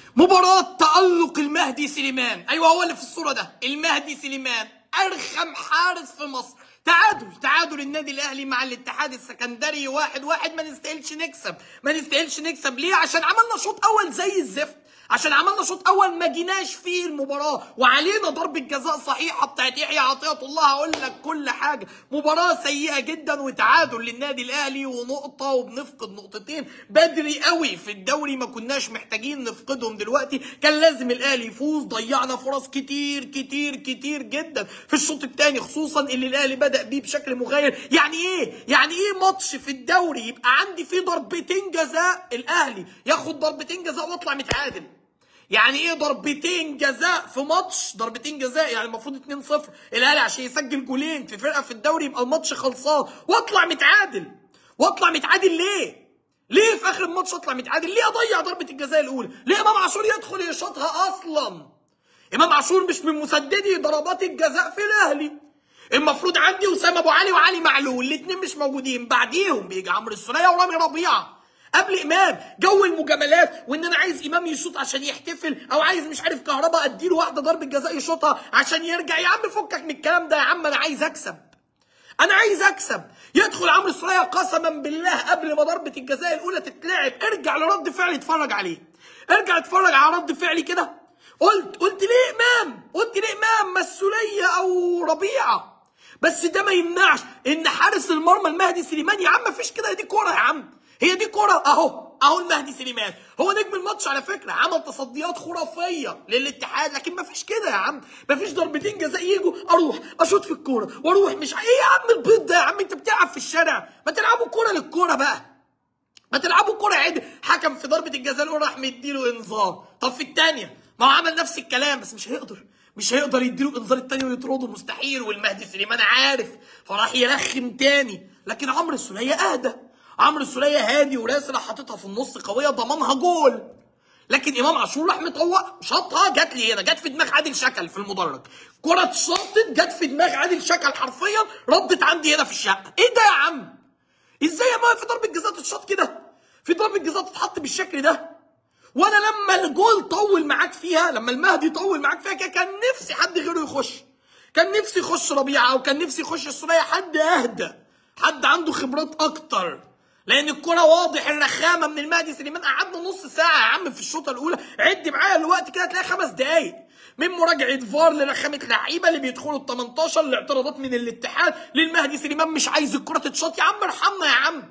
مباراة تألق المهدي سليمان ايوه هو اللي في الصورة ده المهدي سليمان ارخم حارس في مصر تعادل تعادل النادي الاهلي مع الاتحاد السكندري واحد واحد ما نستاهلش نكسب ما نستاهلش نكسب ليه عشان عملنا شوط اول زي الزفت عشان عملنا شوط اول ما جيناش فيه المباراه وعلينا ضربه جزاء صحيحه بتاعت يحيى عطيه الله هقول لك كل حاجه مباراه سيئه جدا وتعادل للنادي الاهلي ونقطه وبنفقد نقطتين بدري قوي في الدوري ما كناش محتاجين نفقدهم دلوقتي كان لازم الاهلي يفوز ضيعنا فرص كتير كتير كتير جدا في الشوط الثاني خصوصا اللي الاهلي بدا بيه بشكل مغاير يعني ايه يعني ايه ماتش في الدوري يبقى عندي فيه ضربتين جزاء الاهلي ياخد ضربتين جزاء واطلع متعادل يعني ايه ضربتين جزاء في ماتش ضربتين جزاء يعني المفروض 2-0 الاهلي عشان يسجل جولين في فرقه في الدوري يبقى الماتش خلصان واطلع متعادل واطلع متعادل ليه ليه في اخر الماتش اطلع متعادل ليه اضيع ضربه الجزاء الاولى ليه امام عاشور يدخل يشوطها اصلا امام عاشور مش من مسددي ضربات الجزاء في الاهلي المفروض عندي وسام ابو علي وعلي معلول الاثنين مش موجودين بعديهم بيجي عمرو السوليه ورامي ربيعه قبل امام جو المجاملات وان انا عايز امام يشوط عشان يحتفل او عايز مش عارف كهربا اديله واحده ضربه جزاء يشوطها عشان يرجع يا عم فكك من الكلام ده يا عم انا عايز اكسب انا عايز اكسب يدخل عمرو السوليه قسما بالله قبل ما ضربه الجزاء الاولى تتلعب ارجع لرد فعلي اتفرج عليه ارجع اتفرج على رد فعلي كده قلت قلت ليه امام قلت ليه امام مسؤوليه او ربيعه بس ده ما يمنعش ان حارس المرمى المهدي سليمان يا عم مفيش كده دي كوره يا عم هي دي كرة اهو اهو المهدي سليمان هو نجم الماتش على فكره عمل تصديات خرافيه للاتحاد لكن ما فيش كده يا عم ما فيش ضربتين جزاء يجوا اروح اشوط في الكوره واروح مش ايه يا عم البيض ده يا عم انت بتلعب في الشارع ما تلعبوا كوره للكوره بقى ما تلعبوا كوره عادي حكم في ضربه الجزاء الاولى راح مديله انذار طب في الثانيه ما هو عمل نفس الكلام بس مش هيقدر مش هيقدر يديله انذار الثاني ويطرده مستحيل والمهدي سليمان عارف فراح يرخم تاني لكن عمرو السوليه اهدى عمرو السوليه هادي وراسل حاططها في النص قويه ضمنها جول لكن امام عاشور راح مطوق شاطها جت لي هنا جت في دماغ عادل شكل في المدرج كره اتشاطت جت في دماغ عادل شكل حرفيا ردت عندي هنا في الشقه ايه ده يا عم ازاي يا ما في ضربه جزاء تتشاط كده في ضربه جزاء تتحط بالشكل ده وانا لما الجول طول معاك فيها لما المهدي طول معاك فيها كده كان نفسي حد غيره يخش كان نفسي يخش ربيعه او كان نفسي يخش السوليه حد اهدى حد عنده خبرات اكتر لان الكره واضح الرخامه من المهدي سليمان قعدنا نص ساعه يا عم في الشوطه الاولى عد معايا الوقت كده هتلاقي خمس دقايق من مراجعه فار لرخامه لعيبه اللي بيدخلوا ال 18 لاعتراضات من الاتحاد للمهدي سليمان مش عايز الكره تتشاط يا عم ارحمنا يا عم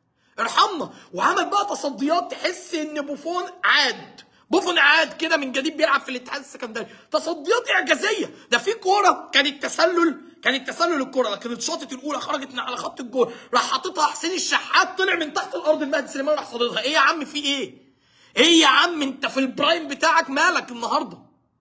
ارحمنا وعمل بقى تصديات تحس ان بوفون عاد بوفون عاد كده من جديد بيلعب في الاتحاد السكندري تصديات اعجازيه ده في كوره كانت تسلل كانت تسلل الكره لكن اتشاطت الاولى خرجت من على خط الجول راح حاططها حسين الشحات طلع من تحت الارض المهدي سليمان راح صاددها ايه يا عم في ايه ايه يا عم انت في البرايم بتاعك مالك النهارده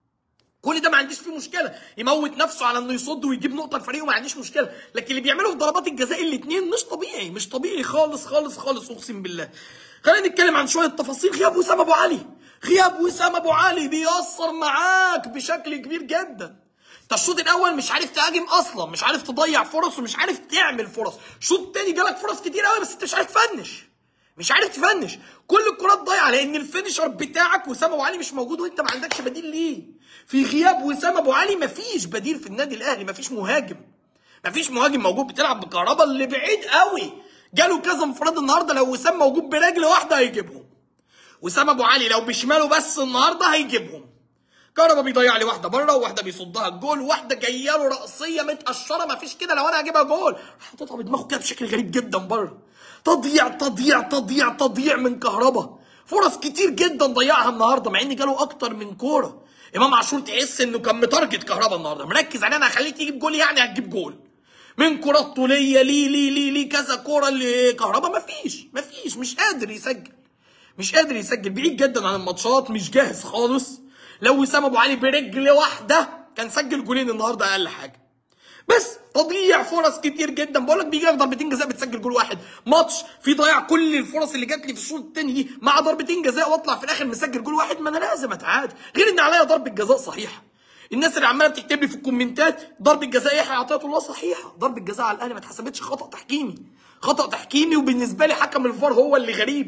كل ده ما عنديش فيه مشكله يموت نفسه على انه يصد ويجيب نقطه لفريقه ما عنديش مشكله لكن اللي بيعمله في ضربات الجزاء الاثنين مش طبيعي مش طبيعي خالص خالص خالص اقسم بالله خلينا نتكلم عن شويه تفاصيل غياب وسام ابو علي غياب وسام ابو علي بيأثر معاك بشكل كبير جدا انت الشوط الاول مش عارف تهاجم اصلا مش عارف تضيع فرص ومش عارف تعمل فرص الشوط الثاني جالك فرص كتير قوي بس انت مش عارف تفنش مش عارف تفنش كل الكرات ضايعه لان الفينشر بتاعك وسام ابو علي مش موجود وانت ما عندكش بديل ليه في غياب وسام ابو علي مفيش بديل في النادي الاهلي مفيش مهاجم مفيش مهاجم موجود بتلعب بكهربا اللي بعيد قوي جاله كذا انفراد النهارده لو وسام موجود برجل واحده هيجيبهم وسام ابو علي لو بشماله بس النهارده هيجيبهم كهربا بيضيع لي واحده بره وواحده بيصدها الجول واحده جايه له راسيه متقشره مفيش كده لو انا هجيبها جول حاططها بدماغه كده بشكل غريب جدا بره تضييع تضييع تضييع تضييع من كهربا فرص كتير جدا ضيعها النهارده مع ان جاله اكتر من كوره امام عاشور تحس انه كان متارجت كهربا النهارده مركز عليه انا هخليه تجيب جول يعني هتجيب جول من كرات طوليه ليه ليه ليه ليه كذا كوره لكهربا مفيش مفيش مش قادر يسجل مش قادر يسجل بعيد جدا عن الماتشات مش جاهز خالص لو وسام ابو علي برجل واحده كان سجل جولين النهارده اقل حاجه بس تضييع فرص كتير جدا بقول لك بيجي لك ضربتين جزاء بتسجل جول واحد ماتش في ضياع كل الفرص اللي جات لي في الشوط الثاني دي مع ضربتين جزاء واطلع في الاخر مسجل جول واحد ما انا لازم اتعادل غير ان عليا ضربه جزاء صحيحه الناس اللي عماله بتكتب لي في الكومنتات ضربه جزاء يحيى عطيه الله صحيحه ضربه جزاء على الاهلي ما اتحسبتش خطا تحكيمي خطا تحكيمي وبالنسبه لي حكم الفار هو اللي غريب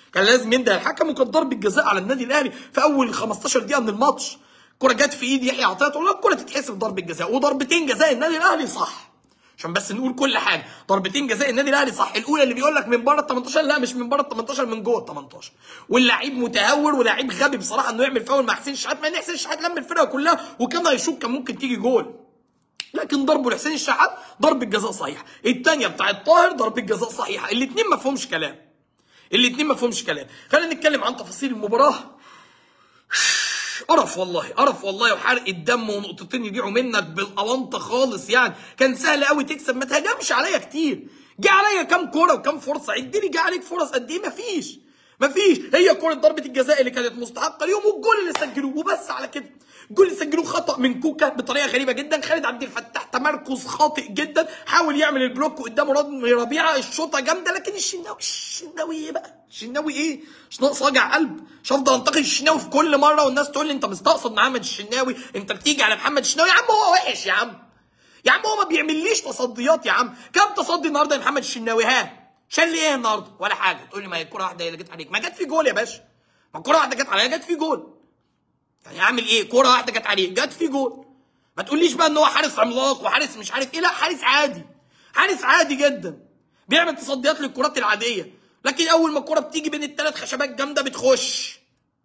كان لازم ينده الحكم وكان ضربه جزاء على النادي الاهلي في اول 15 دقيقه من الماتش الكره جت في ايد يحيى عطيه الله الكره تتحسب ضربه جزاء وضربتين جزاء النادي الاهلي صح عشان بس نقول كل حاجه ضربتين جزاء النادي الاهلي صح الاولى اللي بيقول لك من بره ال 18 لا مش من بره ال 18 من جوه ال 18 واللعيب متهور ولاعيب غبي بصراحه انه يعمل فاول مع حسين الشحات مع ان حسين الشحات لم الفرقه كلها وكان هيشوط كان ممكن تيجي جول لكن ضربه لحسين الشحات ضربه جزاء صحيحه الثانيه بتاعت طاهر ضربه جزاء صحيحه الاثنين ما فيهمش كلام الاثنين ما فيهمش كلام خلينا نتكلم عن تفاصيل المباراه قرف والله قرف والله وحرق الدم ونقطتين يضيعوا منك بالاونطه خالص يعني كان سهل قوي تكسب ما تهاجمش عليا كتير جه عليا كام كوره وكام فرصه اديني جه عليك فرص قد ايه مفيش مفيش هي كوره ضربه الجزاء اللي كانت مستحقه اليوم والجول اللي سجلوه وبس على كده الجول اللي سجلوه خطا من كوكا بطريقه غريبه جدا خالد عبد الفتاح تمركز خاطئ جدا حاول يعمل البلوك قدامه رامي ربيعه الشوطه جامده لكن الشناوي الشناوي ايه بقى الشناوي ايه مش ناقص وجع قلب مش هفضل انتقد الشناوي في كل مره والناس تقول لي انت مستقصد محمد الشناوي انت بتيجي على محمد الشناوي يا عم هو وحش يا عم يا عم هو ما بيعمليش تصديات يا عم كم تصدي النهارده يا محمد الشناوي ها شال لي ايه النهارده ولا حاجه تقول لي ما هي الكره واحده هي اللي جت عليك ما جت في جول يا باشا ما الكره واحده جت عليا جت في جول يعني اعمل ايه كره واحده جت عليه جت في جول ما تقوليش بقى ان هو حارس عملاق وحارس مش عارف ايه لا حارس عادي حارس عادي جدا بيعمل تصديات للكرات العاديه لكن اول ما الكره بتيجي بين الثلاث خشبات جامده بتخش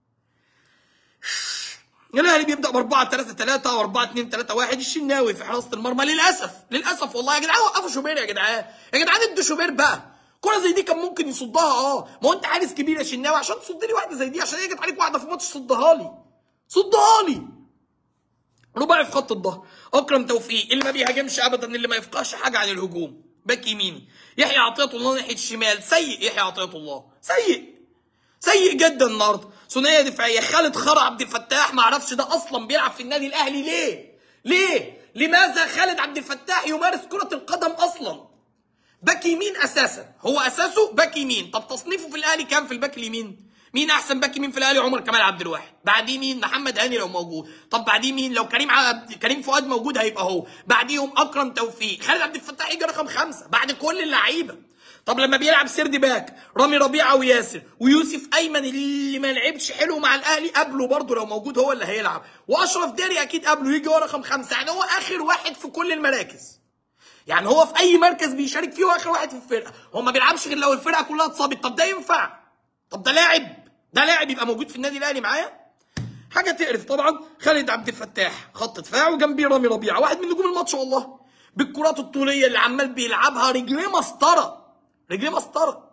الاهلي بيبدا ب 4 3 3 او 4 2 3 1 الشناوي في حراسه المرمى للاسف للاسف والله يا جدعان وقفوا شوبير يا جدعان يا جدعان ادوا شوبير بقى كرة زي دي كان ممكن يصدها اه ما هو انت حارس كبير يا شناوي عشان تصد لي واحده زي دي عشان هي جت عليك واحده في ماتش صدها لي صدها لي رباعي في خط الظهر اكرم توفيق اللي ما بيهاجمش ابدا اللي ما يفقهش حاجه عن الهجوم باك يميني يحيى عطيه الله ناحيه الشمال سيء يحيى عطيه الله سيء سيء جدا النهارده ثنائيه دفاعيه خالد خرع عبد الفتاح ما اعرفش ده اصلا بيلعب في النادي الاهلي ليه ليه لماذا خالد عبد الفتاح يمارس كره القدم اصلا باك يمين اساسا هو اساسه باك يمين طب تصنيفه في الاهلي كام في الباك اليمين مين احسن باك يمين في الاهلي عمر كمال عبد الواحد بعديه مين محمد هاني لو موجود طب بعديه مين لو كريم عبد كريم فؤاد موجود هيبقى هو بعديهم اكرم توفيق خالد عبد الفتاح يجي رقم خمسة بعد كل اللعيبه طب لما بيلعب سيرد باك رامي ربيعه وياسر ويوسف ايمن اللي ما لعبش حلو مع الاهلي قبله برضه لو موجود هو اللي هيلعب واشرف داري اكيد قبله يجي هو رقم خمسة يعني هو اخر واحد في كل المراكز يعني هو في اي مركز بيشارك فيه هو اخر واحد في الفرقه هو ما بيلعبش غير لو الفرقه كلها اتصابت طب ده ينفع طب ده لاعب ده لاعب يبقى موجود في النادي الاهلي معايا حاجه تقرف طبعا خالد عبد الفتاح خط دفاع وجنبيه رامي ربيعه واحد من نجوم الماتش والله بالكرات الطوليه اللي عمال بيلعبها رجليه مسطره رجليه مسطره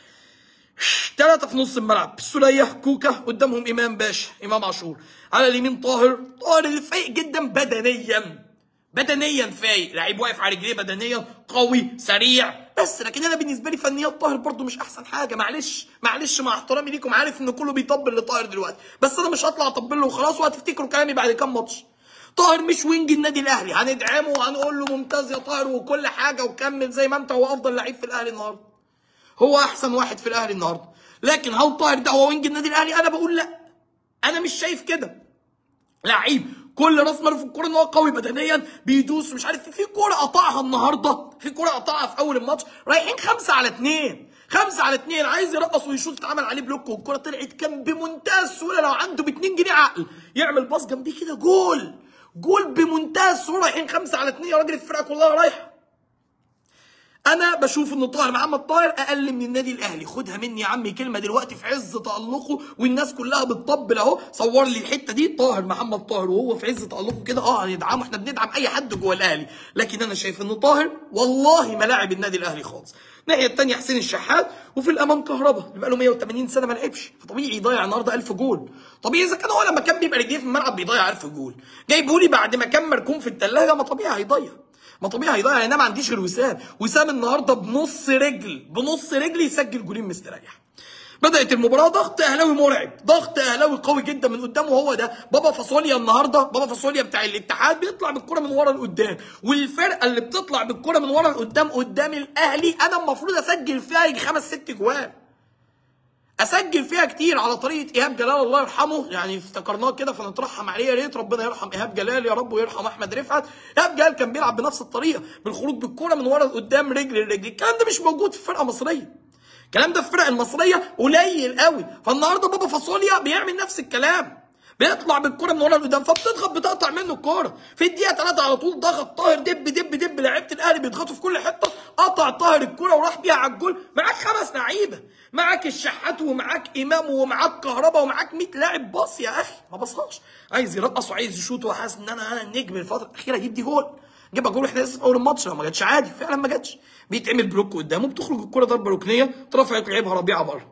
ثلاثة في نص الملعب السولية كوكا قدامهم إمام باشا إمام عاشور على اليمين طاهر طاهر اللي فايق جدا بدنيا بدنيا فايق لعيب واقف على رجليه بدنيا قوي سريع بس لكن انا بالنسبه لي فنيات طاهر برضو مش احسن حاجه معلش معلش مع احترامي ليكم عارف ان كله بيطبل لطاهر دلوقتي بس انا مش هطلع اطبل له وخلاص وهتفتكروا كلامي بعد كام ماتش طاهر مش وينج النادي الاهلي هندعمه وهنقول له ممتاز يا طاهر وكل حاجه وكمل زي ما انت هو افضل لعيب في الاهلي النهارده هو احسن واحد في الاهلي النهارده لكن هل طاهر ده هو وينج النادي الاهلي انا بقول لا انا مش شايف كده لعيب كل راس ماله في الكوره ان هو قوي بدنيا بيدوس مش عارف في كوره قطعها النهارده في كوره قطعها في اول الماتش رايحين خمسه على اثنين خمسه على اثنين عايز يرقص ويشوط اتعمل عليه بلوك والكوره طلعت كان بمنتهى السهوله لو عنده ب 2 جنيه عقل يعمل باص جنبيه كده جول جول بمنتهى السهوله رايحين خمسه على اثنين يا راجل الفرقه كلها رايحه انا بشوف ان طاهر محمد طاهر اقل من النادي الاهلي خدها مني يا عمي كلمه دلوقتي في عز تالقه والناس كلها بتطبل اهو صور لي الحته دي طاهر محمد طاهر وهو في عز تالقه كده اه هندعمه احنا بندعم اي حد جوه الاهلي لكن انا شايف ان طاهر والله ما لاعب النادي الاهلي خالص الناحيه الثانيه حسين الشحات وفي الامام كهربا اللي بقى له 180 سنه ما لعبش فطبيعي يضيع النهارده 1000 جول طبيعي اذا كان هو لما كان بيبقى رجليه في الملعب بيضيع 1000 جول جايبه لي بعد ما كان مركون في الثلاجه ما طبيعي هيضيع ما طبيعي هيضيع لان انا ما عنديش غير وسام وسام النهارده بنص رجل بنص رجل يسجل جولين مستريح بدات المباراه ضغط اهلاوي مرعب ضغط اهلاوي قوي جدا من قدامه هو ده بابا فاصوليا النهارده بابا فاصوليا بتاع الاتحاد بيطلع بالكره من ورا لقدام والفرقه اللي بتطلع بالكره من ورا لقدام قدام الاهلي انا المفروض اسجل فيها يجي خمس ست جوان اسجل فيها كتير على طريقه ايهاب جلال الله يرحمه يعني افتكرناه كده فنترحم عليه يا ريت ربنا يرحم ايهاب جلال يا رب ويرحم احمد رفعت ايهاب جلال كان بيلعب بنفس الطريقه بالخروج بالكوره من ورا لقدام رجل لرجل الكلام ده مش موجود في فرقه مصريه الكلام ده في الفرق المصريه قليل قوي فالنهارده بابا فاصوليا بيعمل نفس الكلام بيطلع بالكره من ورا لقدام فبتضغط بتقطع منه الكوره في الدقيقه 3 على طول ضغط طاهر دب دب دب لعيبه الاهلي بيضغطوا في كل حته قطع طاهر الكره وراح بيها على الجول معاك خمس لعيبه معاك الشحات ومعاك امام ومعاك كهربا ومعاك 100 لاعب باص يا اخي ما بصاش عايز يرقص وعايز يشوط وحاسس ان انا انا النجم الفتره الاخيره اجيب دي جول جيبها جول احنا لسه في اول الماتش لو ما جاتش عادي فعلا ما جاتش بيتعمل بلوك قدامه بتخرج الكره ضربه ركنيه ترفع تلعبها ربيعه بره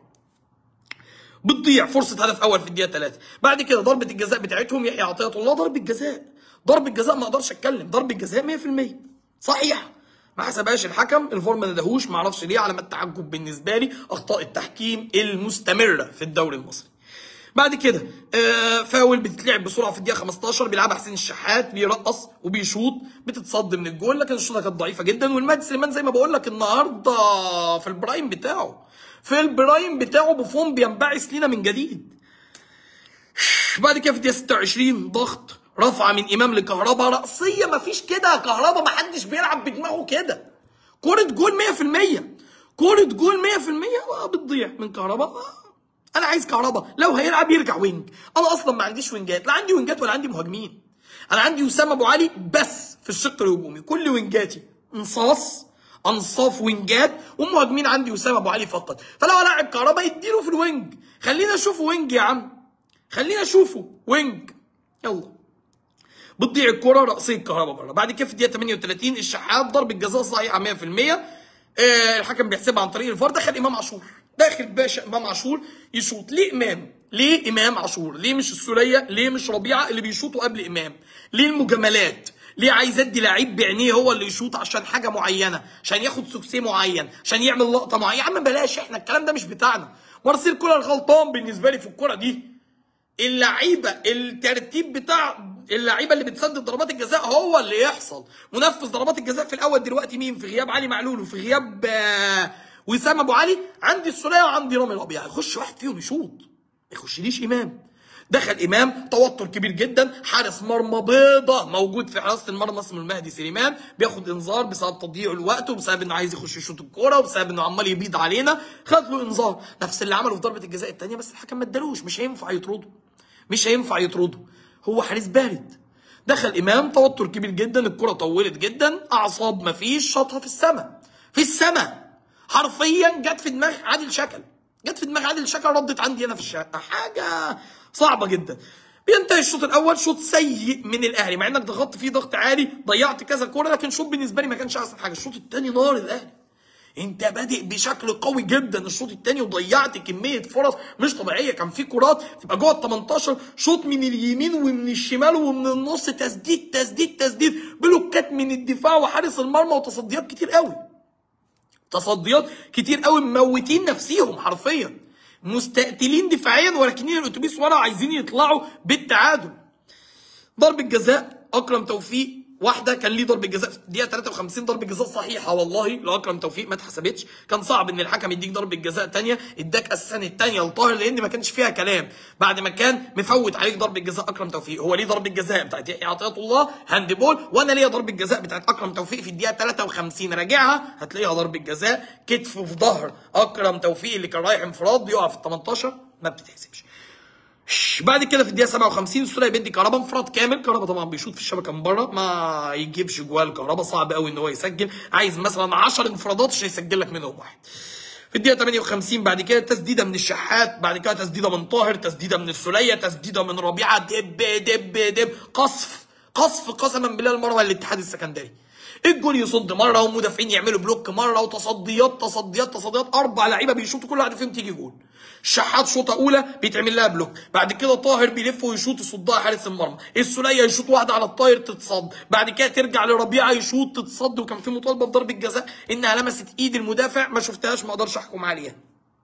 بتضيع فرصه هدف اول في الدقيقه 3 بعد كده ضربه الجزاء بتاعتهم يحيى عطيه الله ضربه جزاء ضربه جزاء ما اقدرش اتكلم ضربه جزاء 100% صحيح ما حسبهاش الحكم الفار ما ندهوش ما اعرفش ليه علامات تعجب بالنسبه لي اخطاء التحكيم المستمره في الدوري المصري بعد كده آه فاول بتتلعب بسرعه في الدقيقه 15 بيلعبها حسين الشحات بيرقص وبيشوط بتتصد من الجول لكن الشوطه كانت ضعيفه جدا والمهدي سليمان زي ما بقول لك النهارده في البرايم بتاعه في البرايم بتاعه بوفون بينبعث لينا من جديد بعد كده في الدقيقه 26 ضغط رفعه من امام لكهربا راسيه مفيش كده يا كهربا محدش بيلعب بدماغه كده كوره جول 100% كوره جول 100% آه بتضيع من كهربا آه. انا عايز كهربا لو هيلعب يرجع وينج انا اصلا ما عنديش وينجات لا عندي وينجات ولا عندي مهاجمين انا عندي وسام ابو علي بس في الشق الهجومي كل وينجاتي انصاص انصاف وينجات ومهاجمين عندي وسام ابو علي فقط فلو العب كهربا يديله في الوينج خلينا اشوفه وينج يا عم خلينا اشوفه وينج يلا بتضيع الكره راسيه الكهرباء بره بعد كده في الدقيقه 38 الشحات ضربه جزاء صحيحه 100% آه الحكم بيحسبها عن طريق الفار دخل امام عاشور داخل باشا امام عاشور يشوط ليه امام ليه امام عاشور ليه مش السوليه ليه مش ربيعه اللي بيشوطوا قبل امام ليه المجاملات ليه عايز ادي لعيب بعينيه هو اللي يشوط عشان حاجه معينه عشان ياخد سوكسيه معين عشان يعمل لقطه معينه يا عم بلاش احنا الكلام ده مش بتاعنا مارسيل كولر غلطان بالنسبه لي في الكره دي اللعيبه الترتيب بتاع اللعيبه اللي بتسدد ضربات الجزاء هو اللي يحصل منفذ ضربات الجزاء في الاول دلوقتي مين في غياب علي معلول وفي غياب آه، وسام ابو علي عندي السوليه وعندي رامي ربيعه يخش واحد فيهم يشوط ما يخشليش امام دخل امام توتر كبير جدا حارس مرمى بيضه موجود في حراسه المرمى اسمه المهدي سليمان بياخد انذار بسبب تضييع الوقت وبسبب انه عايز يخش يشوط الكوره وبسبب انه عمال يبيض علينا خد له انذار نفس اللي عمله في ضربه الجزاء الثانيه بس الحكم ما ادالوش مش هينفع يطرده مش هينفع يطرده هو حارس بارد دخل امام توتر كبير جدا الكره طولت جدا اعصاب مفيش شاطها في السماء في السماء حرفيا جت في دماغ عادل شكل جت في دماغ عادل شكل ردت عندي انا في الشقه حاجه صعبه جدا بينتهي الشوط الاول شوط سيء من الاهلي مع انك ضغطت فيه ضغط عالي ضيعت كذا كوره لكن شوط بالنسبه لي ما كانش احسن حاجه الشوط الثاني نار الاهلي انت بادئ بشكل قوي جدا الشوط الثاني وضيعت كميه فرص مش طبيعيه كان في كرات تبقى جوه ال 18 شوط من اليمين ومن الشمال ومن النص تسديد تسديد تسديد بلوكات من الدفاع وحارس المرمى وتصديات كتير قوي تصديات كتير قوي مموتين نفسيهم حرفيا مستقتلين دفاعيا وراكنين الاتوبيس ورا عايزين يطلعوا بالتعادل ضربه جزاء اكرم توفيق واحده كان ليه ضربه جزاء في الدقيقه 53 ضربه جزاء صحيحه والله لاكرم توفيق ما اتحسبتش كان صعب ان الحكم يديك ضربه جزاء ثانيه اداك اساسا الثانيه لطاهر لان ما كانش فيها كلام بعد ما كان مفوت عليك ضربه جزاء اكرم توفيق هو ليه ضربه جزاء بتاعت يحيى عطيه الله هاند بول وانا ليا ضربه جزاء بتاعت اكرم توفيق في الدقيقه 53 راجعها هتلاقيها ضربه جزاء كتف في ظهر اكرم توفيق اللي كان رايح انفراد بيقع في ال 18 ما بتتحسبش بعد كده في الدقيقه 57 السوليه بيدي كهربا انفراد كامل كهربا طبعا بيشوط في الشبكه من بره ما يجيبش جوال كهربا صعب قوي ان هو يسجل عايز مثلا 10 انفرادات عشان يسجل لك منهم واحد في الدقيقه 58 بعد كده تسديده من الشحات بعد كده تسديده من طاهر تسديده من السوليه تسديده من ربيعه دب دب دب قصف قصف قسما بالله المره الاتحاد السكندري الجول يصد مره ومدافعين يعملوا بلوك مره وتصديات تصديات تصديات اربع لعيبه بيشوطوا كل واحد فيهم تيجي جول الشحات شوطه اولى بيتعمل لها بلوك بعد كده طاهر بيلف ويشوط يصدها حارس المرمى السوليه يشوط واحده على الطاير تتصد بعد كده ترجع لربيعه يشوط تتصد وكان في مطالبه بضربه جزاء انها لمست ايد المدافع ما شفتهاش ما اقدرش احكم عليها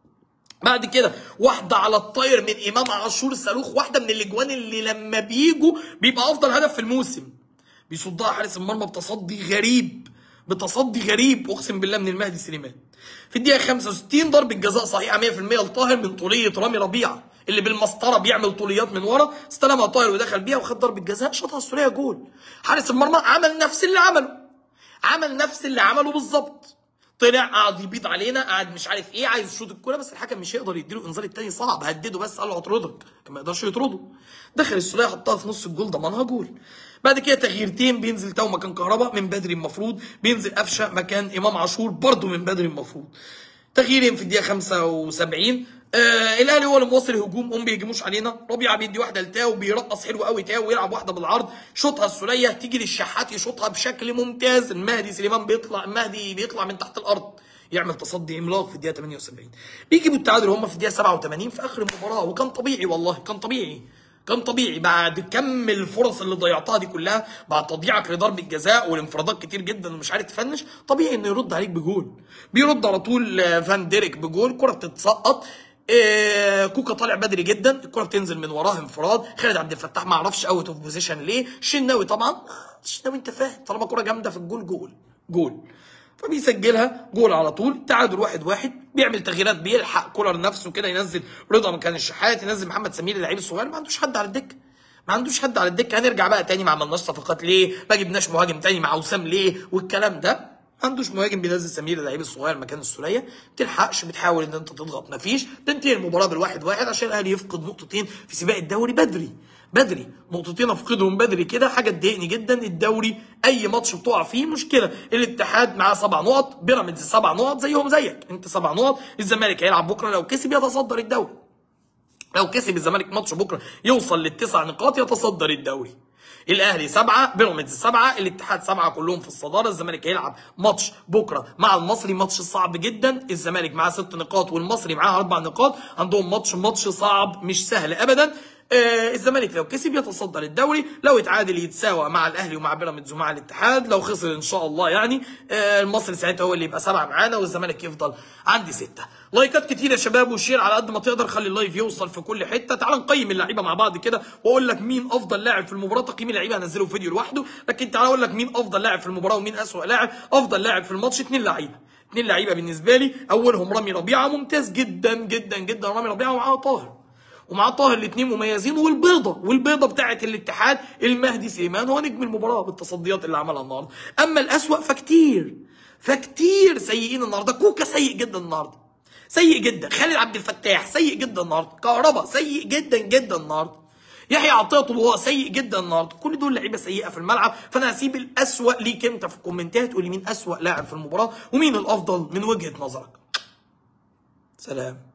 بعد كده واحده على الطاير من امام عاشور صاروخ واحده من الاجوان اللي لما بيجوا بيبقى افضل هدف في الموسم بيصدها حارس المرمى بتصدي غريب بتصدي غريب اقسم بالله من المهدي سليمان في الدقيقه 65 ضربه جزاء صحيحه 100% لطاهر من طوليه رامي ربيعه اللي بالمسطره بيعمل طوليات من ورا استلمها طاهر ودخل بيها وخد ضربه جزاء شاطها السوريه جول حارس المرمى عمل نفس اللي عمله عمل نفس اللي عمله بالظبط طلع قعد يبيض علينا قعد مش عارف ايه عايز يشوط الكوره بس الحكم مش هيقدر يديله انذار التاني صعب هدده بس قال له هطردك كان ما يقدرش يطرده دخل السوليه حطها في نص الجول ضمنها جول بعد كده تغييرتين بينزل تاو مكان كهربا من بدري المفروض بينزل قفشه مكان امام عاشور برضه من بدري المفروض تغييرين في الدقيقه 75 آه الاهلي هو اللي موصل الهجوم هم بيهجموش علينا ربيعه بيدي واحده لتاو بيرقص حلو قوي تاو ويلعب واحده بالعرض شوطها السوليه تيجي للشحات يشوطها بشكل ممتاز المهدي سليمان بيطلع المهدي بيطلع من تحت الارض يعمل تصدي عملاق في الدقيقه 78 بيجيبوا التعادل هم في الدقيقه 87 في اخر المباراه وكان طبيعي والله كان طبيعي كان طبيعي بعد كم الفرص اللي ضيعتها دي كلها بعد تضييعك لضربه جزاء والانفرادات كتير جدا ومش عارف تفنش طبيعي انه يرد عليك بجول بيرد على طول آه، فان ديريك بجول كره بتتسقط آه، كوكا طالع بدري جدا الكره بتنزل من وراه انفراد خالد عبد الفتاح ما اعرفش اوت اوف بوزيشن ليه الشناوي طبعا الشناوي انت فاهم طالما كره جامده في الجول جول جول فبيسجلها جول على طول تعادل واحد واحد بيعمل تغييرات بيلحق كولر نفسه كده ينزل رضا مكان الشحات ينزل محمد سمير اللعيب الصغير ما عندوش حد على الدكه ما عندوش حد على الدكه هنرجع بقى تاني ما عملناش صفقات ليه ما جبناش مهاجم تاني مع وسام ليه والكلام ده ما عندوش مهاجم بينزل سمير اللعيب الصغير مكان السوليه ما تلحقش بتحاول ان انت تضغط ما فيش تنتهي المباراه بالواحد واحد عشان الاهلي يفقد نقطتين في سباق الدوري بدري بدري نقطتين افقدهم بدري كده حاجه تضايقني جدا الدوري اي ماتش بتقع فيه مشكله الاتحاد معاه سبع نقط بيراميدز سبع نقط زيهم زيك انت سبع نقط الزمالك هيلعب بكره لو كسب يتصدر الدوري لو كسب الزمالك ماتش بكره يوصل للتسع نقاط يتصدر الدوري الاهلي سبعه بيراميدز سبعه الاتحاد سبعه كلهم في الصداره الزمالك هيلعب ماتش بكره مع المصري ماتش صعب جدا الزمالك معاه ست نقاط والمصري معاه اربع نقاط عندهم ماتش ماتش صعب مش سهل ابدا آه الزمالك لو كسب يتصدر الدوري لو اتعادل يتساوى مع الاهلي ومع بيراميدز ومع الاتحاد لو خسر ان شاء الله يعني آه المصري ساعتها هو اللي يبقى سبعه معانا والزمالك يفضل عندي سته لايكات كتير يا شباب وشير على قد ما تقدر خلي اللايف يوصل في كل حته تعال نقيم اللعيبه مع بعض كده واقول لك مين افضل لاعب في المباراه تقييم اللعيبه هنزله فيديو لوحده لكن تعال اقول لك مين افضل لاعب في المباراه ومين اسوأ لاعب افضل لاعب في الماتش اثنين لعيبه اثنين لعيبه بالنسبه لي اولهم رامي ربيعه ممتاز جدا جدا جدا رامي ربيعه ومعاه طاهر ومعاه طاهر الاثنين مميزين والبيضه والبيضه بتاعه الاتحاد المهدي سليمان هو نجم المباراه بالتصديات اللي عملها النهارده اما الاسوأ فكتير فكتير سيئين النهارده كوكا سيء جدا النهارده سيء جدا خالد عبد الفتاح سيء جدا النهارده كهربا سيء جدا جدا النهارده يحيى عطيه الله سيء جدا النهارده كل دول لعيبه سيئه في الملعب فانا هسيب الاسوأ ليك انت في الكومنتات تقول لي مين اسوأ لاعب في المباراه ومين الافضل من وجهه نظرك سلام